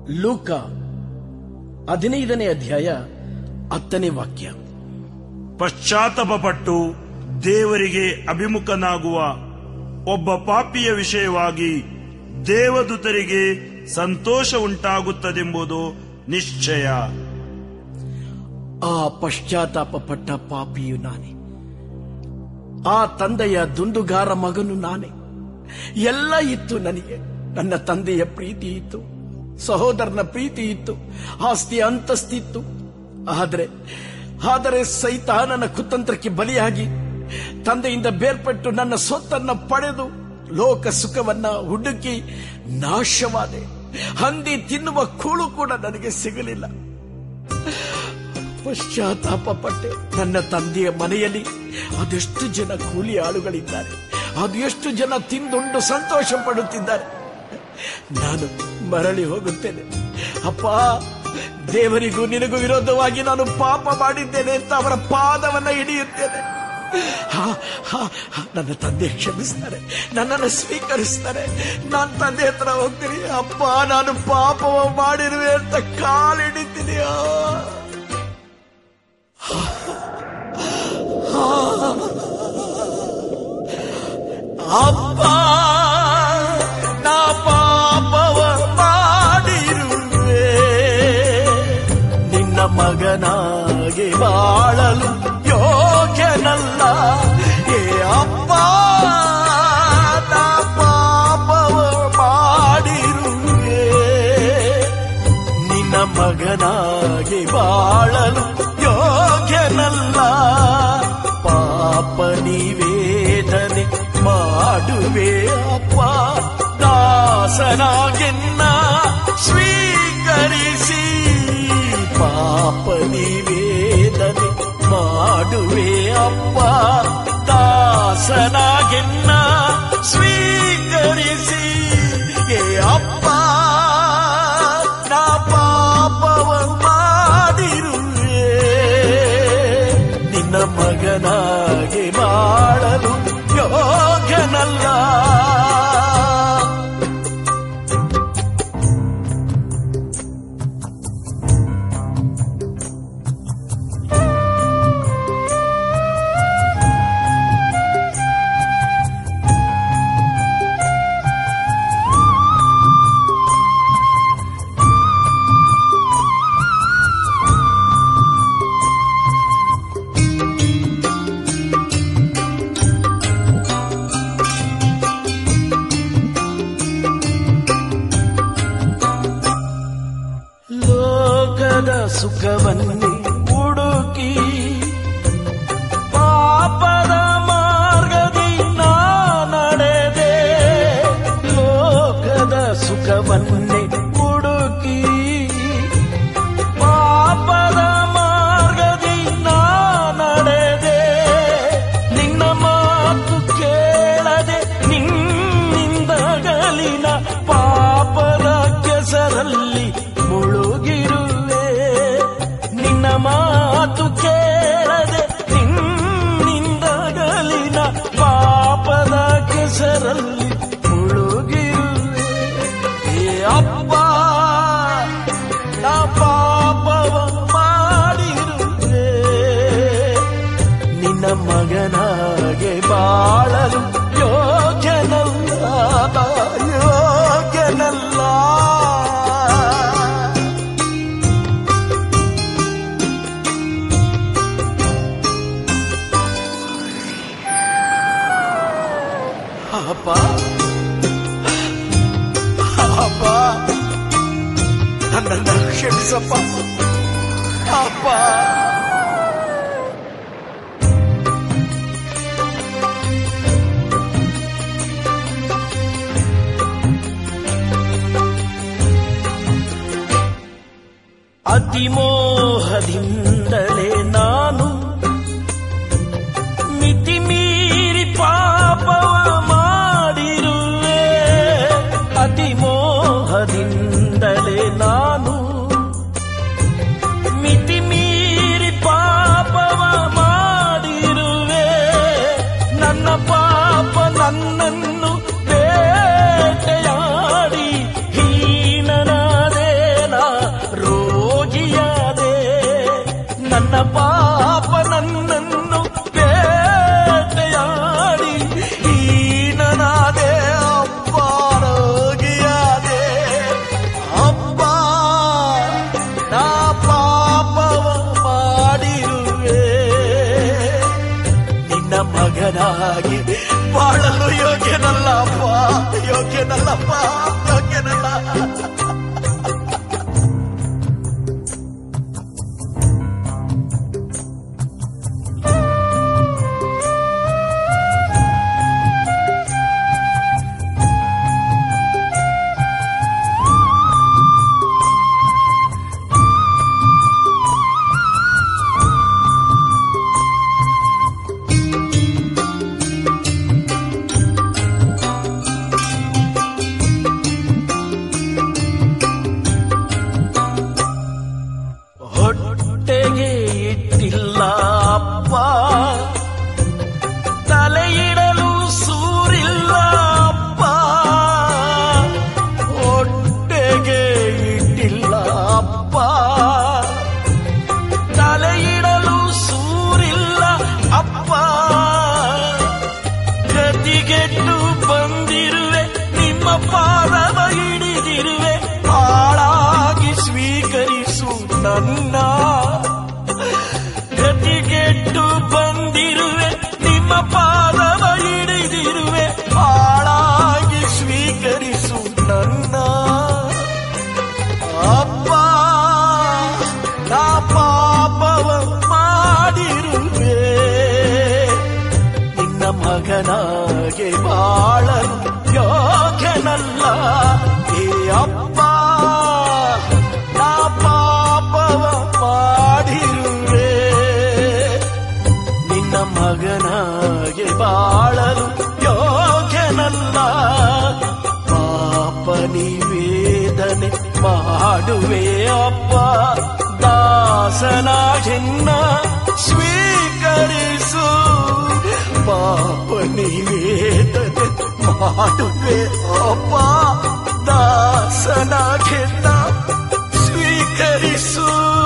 ಲೂಕ ಹದಿನೈದನೇ ಅಧ್ಯಾಯ ಹತ್ತನೇ ವಾಕ್ಯ ಪಶ್ಚಾತ್ತಾಪಪಟ್ಟು ದೇವರಿಗೆ ಅಭಿಮುಖನಾಗುವ ಒಬ್ಬ ಪಾಪಿಯ ವಿಷಯವಾಗಿ ದೇವದೂತರಿಗೆ ಸಂತೋಷ ಉಂಟಾಗುತ್ತದೆಂಬುದು ನಿಶ್ಚಯ ಆ ಪಶ್ಚಾತ್ತಾಪ ಪಟ್ಟ ಪಾಪಿಯು ನಾನೇ ಆ ತಂದೆಯ ದುಂದುಗಾರ ಮಗನು ನಾನೇ ಎಲ್ಲ ಇತ್ತು ನನಗೆ ನನ್ನ ತಂದೆಯ ಪ್ರೀತಿ ಇತ್ತು ಸಹೋದರನ ಪ್ರೀತಿ ಇತ್ತು ಆಸ್ತಿ ಅಂತಸ್ತಿತ್ತು ಆದರೆ ಆದರೆ ಸೈತಾನನ ಕುತಂತ್ರಕ್ಕೆ ಬಲಿಯಾಗಿ ತಂದೆಯಿಂದ ಬೇರ್ಪಟ್ಟು ನನ್ನ ಸೊತ್ತನ್ನ ಪಡೆದು ಲೋಕ ಸುಖವನ್ನ ಹುಡುಕಿ ನಾಶವಾದೆ ಹಂದಿ ತಿನ್ನುವ ಕೂಳು ಕೂಡ ನನಗೆ ಸಿಗಲಿಲ್ಲ ಪಶ್ಚಾತ್ತಾಪ ಪಟ್ಟೆ ನನ್ನ ತಂದೆಯ ಮನೆಯಲ್ಲಿ ಅದೆಷ್ಟು ಜನ ಕೂಲಿ ಆಳುಗಳಿದ್ದಾರೆ ಅದು ಎಷ್ಟು ಜನ ತಿಂದುಂಡು ಸಂತೋಷ ಪಡುತ್ತಿದ್ದಾರೆ ನಾನು ಮರಳಿ ಹೋಗುತ್ತೇನೆ ಅಪ್ಪ ದೇವರಿಗೂ ನಿನಗೂ ವಿರೋಧವಾಗಿ ನಾನು ಪಾಪ ಮಾಡಿದ್ದೇನೆ ಅಂತ ಅವರ ಪಾದವನ್ನ ಹಿಡಿಯುತ್ತೇನೆ ಹಾ, ಹಾ, ಹಾ, ನನ್ನ ತಂದೆ ಕ್ಷಮಿಸ್ತಾರೆ ನನ್ನನ್ನು ಸ್ವೀಕರಿಸ್ತಾರೆ ನಾನು ತಂದೆ ಹತ್ರ ಹೋಗ್ತೀನಿ ಅಪ್ಪ ನಾನು ಪಾಪವ ಮಾಡಿರುವೆ ಅಂತ ಕಾಲಿಡಿತೀನಿ ಆ. ಅಪ್ಪ ನಾ ಪಾಪವ ಮಾಡಿರುವೆ ನಿನ್ನ ಮಗನಾಗಿ ಬಾಳಲು ಯೋಗ್ಯನಲ್ಲ ಏ ಅಪ್ಪ ನಾ ಪಾಪವ ಮಾಡಿರುವೆ ನಿನ್ನ ಮಗನಾಗಿ ಬಾಳಲು ಯೋಗ್ಯನಲ್ಲ ಪಾಪ ನಿವೇದನೆ ಮಾಡುವೆ ಅಪ್ಪ ದಾಸನಾಗೆನ್ನ ಸ್ವೀಕರಿಸಿ ಪಾಪ ನಿವೇದನೆ ಮಾಡುವೆ ಅಪ್ಪ ದಾಸನಾಗೆನ್ನ ಸ್ವೀಕರಿಸಿ ಏ ಅಪ್ಪ ನಾ ಪಾಪವ ಮಾಡಿರುವೆ ನಿನ್ನ ಮಗನಾಗಿ ಮಾಡಲು ಯೋಗ್ಯನಲ್ಲ ಲೋಕದ ಸುಖವನ್ನೇ ಹುಡುಕಿ ಪಾಪದ ಮಾರ್ಗದಿ ನಾ ನಡೆದೆ ಲೋಕದ ಸುಖವನ್ನೇ ಹುಡುಕಿ ಪಾಪದ ಮಾರ್ಗದಿ ನಾ ನಡೆದೆ ನಿನ್ನ ಮಾತು ಕೇಳದೆ ನಿನ್ನಿಂದಗಲಿನ ಪಾಪದ ಕೆಸರಲ್ಲಿ ಮುಳುಗಿರುವೆ ನಿನ್ನ ಮಾತು ಕೇಳದೆ ನಿನ್ನಿಂದಗಲಿನ ಪಾಪದ ಕೆಸರಲ್ಲಿ ಮುಳುಗಿರುವೆ ಏ ಅಪ್ಪ ನಾ ಪಾಪವ ಮಾಡಿರುವೆ ನಿನ್ನ ಮಗನಾಗೆ ಬಾಳಲು ಯೋಗ್ಯನಲ್ಲ ಯೋಗ್ಯನಲ್ಲ ಅಪ್ಪ ಅಪ್ಪ ನನ್ನನ್ನು ಕ್ಷಮಿಸಪ್ಪ ಅಪ್ಪ ಅತಿಮೋಹದಿಂದಲೇ ನಾನು ಮಿತಿ ಮೀರಿ ಪಾಪವ ಮಾಡಿರುವೆ ಅತಿಮೋಹದಿಂದಲೇ ನಾನು ಮಿತಿ ಮೀರಿ ಪಾಪವ ಮಾಡಿರುವೆ ನನ್ನ ಪಾಪ ನನ್ನನ್ನು ಬೇಟೆಯಾಡಿ ಹೀನನಾದೆ ಮಗನಾಗಿ ಬಾಳಲು ಯೋಗ್ಯನಲ್ಲ ಅಪ್ಪ ಯೋಗ್ಯನಲ್ಲಪ್ಪ ಯೋಗ್ಯನಲ್ಲ ಹೊಟ್ಟೆಗೆ ಇಟ್ಟಿಲ್ಲ ಅಪ್ಪ ತಲೆಯಿಡಲು ಸೂರಿಲ್ಲ ಅಪ್ಪ ಹೊಟ್ಟೆಗೆ ಇಟ್ಟಿಲ್ಲ ಅಪ್ಪ ತಲೆಯಿಡಲು ಸೂರಿಲ್ಲ ಅಪ್ಪ ಗತಿಗೆಟ್ಟು ಬಂದಿರುವೆ ನಿಮ್ಮ ಪಾದವ ಹಿಡಿದಿರುವೆ ಹಾಳಾಗಿ ಸ್ವೀಕರಿಸು ನನ್ನ ಗತಿಗೆಟ್ಟು ಬಂದಿರುವೆ ನಿಮ್ಮ ಪಾದವ ಹಿಡಿದಿರುವೆ ಹಾಳಾಗಿ ಸ್ವೀಕರಿಸು ನನ್ನ ಅಪ್ಪ ನಾ ಪಾಪವ ಮಾಡಿರುವೆ ನಿನ್ನ ಮಗನಾಗೆ ಬಾಳಲು ಯೋಗ್ಯನಲ್ಲ ಏ ಅಪ್ಪ ನಾ ಪಾಪವ ಮಾಡಿರುವೆ ನಿನ್ನ ಮಗನಾಗೆ ಬಾಳಲು ಯೋಗ್ಯನಲ್ಲ ಪಾಪ ನಿವೇದನೆ ಮಾಡುವೆ ಅಪ್ಪ ದಾಸನಾಗೆನ್ನ ಸ್ವೀಕರಿಸು ಪಾಪ ನಿವೇದನೆ ಮಾಡುವೆ ಅಪ್ಪ ದಾಸನಾಗೆನ್ನ ಸ್ವೀಕರಿಸು